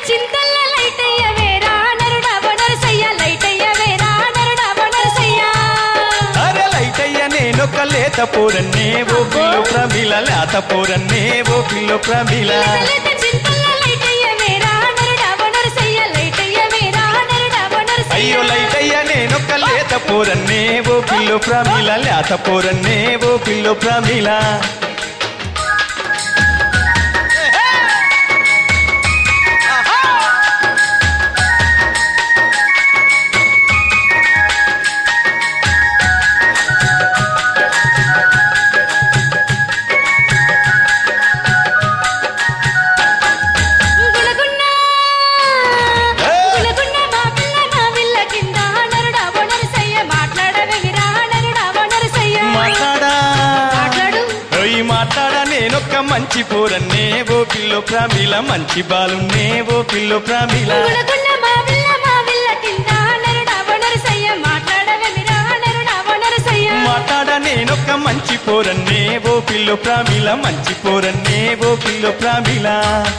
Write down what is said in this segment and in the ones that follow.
చింతల్ల లైటయ్య వేరా నరుడా బొనరసయ్య లైటయ్య వేరా నరుడా బొనరసయ్య అరే లైటయ్య నేనొక లేత పోరన్నే ఓ పిల్లు ప్రమిల లేత పోరన్నే ఓ పిల్లు ప్రమిల లేత చింతల్ల లైటయ్య వేరా నరుడా బొనరసయ్య లైటయ్య వేరా నరుడా బొనరసయ్య అయ్యో లైటయ్య నేనొక లేత పోరన్నే ఓ పిల్లు ప్రమిల లేత పోరన్నే ఓ పిల్లు ప్రమిల గులగున్న ఏ! గులగున్న మా పిల్ల మా విల్ల కింద నరుడా బొనరసయ్య మాట్లాడవేమిరా నరుడా బొనరసయ్య మాట్లాడా మాట్లాడు ఓయ్ మాట్లాడా నేనొక్క మంచి పోరన్నే ఓ పిల్లు ప్రమిల మంచి బాలున్నే ఓ పిల్లు ప్రమిల గులగున్న మా విల్ల మా విల్ల కింద నరుడా బొనరసయ్య మాట్లాడవేమిరా నరుడా బొనరసయ్య మాట్లాడ నేనొక్క మంచి పోరన్నే ఓ పిల్లు ప్రామిల మంచి పోరన్నే ఓ పిల్లు ప్రామిల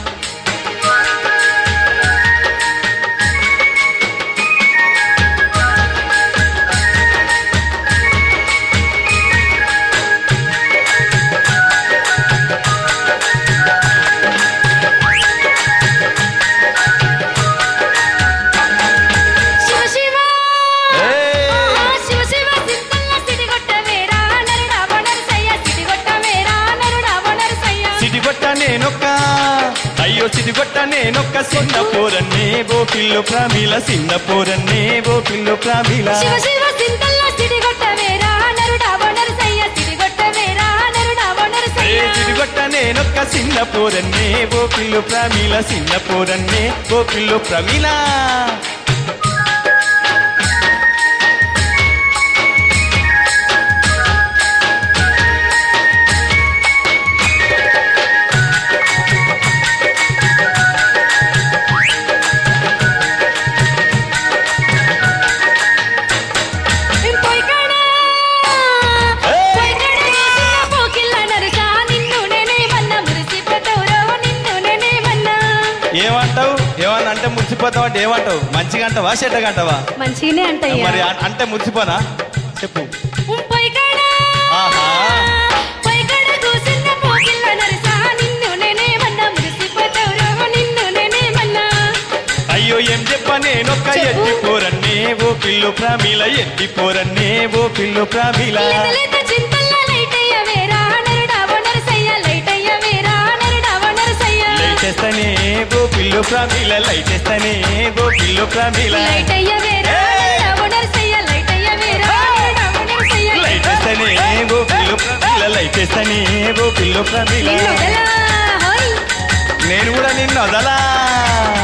శివ శివ ఏయ్! ఆ శివ శివ సింతల్ల సిడిగొట్ట వేరా నరుడా బొనరసయ్య సిడిగొట్ట వేరా నరుడా బొనరసయ్య సిడిగొట్ట నేనొక్క అయ్యో సిడిగొట్ట నేనొక్క చిన్న పోరన్నే ఓ పిల్లు ప్రామిల చిన్న పోరన్నే ఓ పిల్లు ప్రామిల శివ శివ సింతల్ల సిడిగొట్ట వేరా నరుడా బొనరసయ్య సిడిగొట్ట వేరా నరుడా ఏ బొనరసయ్య సిడిగొట్ట నేనొక్క చిన్న పోరన్నే ఓ పిల్లు ప్రామిల చిన్న పోరన్నే ఓ పిల్లు ప్రమిల పోయికాడ ఏయ్! పోయికాడ వేసిన పోకిళ్ళ నరుసా నిన్ను నేనేమన్నా మురిసిపోతావురో నిన్ను నేనేమన్నా ఏమంటావు ఏమన్నా అంటే మురిసిపోతావు అంటే ఏమంటావు మంచిగా అంటావా చెడ్డగా అంటావా మంచిగానే అంటయ్యా మరి అ- అంటే మురిసిపోనా చెప్పు పోయికాడ ఆహా. పోయికాడ కూసిన పోకిళ్ళ నరుసా నిన్ను నేనేమన్నా మురిసిపోతావురో నిన్ను నేనేమన్నా అయ్యో ఏం చెప్ప నేనొక్క చెప్పు. ఎత్తి పోరన్నే ఓ పిల్లు ప్రామిల ఎత్తి పోరన్నే ఓ పిల్లు ప్రామిల లేత లేత చింతల్ల లైటయ్య వేరా నరుడా బొనరసయ్య లైటయ్య వేరా నరుడా బొనరసయ్య లైటేస్తనే ఓ పిల్లు ప్రామిల లైటేస్తనే ఓ పిల్లు ప్రామిల లైటయ్య వేరా ఏయ్! నరుడా బొనరసయ్య లైటయ్య వేరా నరుడా బొనరసయ్య లైటేస్తనే ఓ పిల్లు ప్రామిల లైటేస్తనే ఓ పిల్లు ప్రామిల నిన్ను వదలా, హోయ్. నేను కూడా నిన్ను వదలా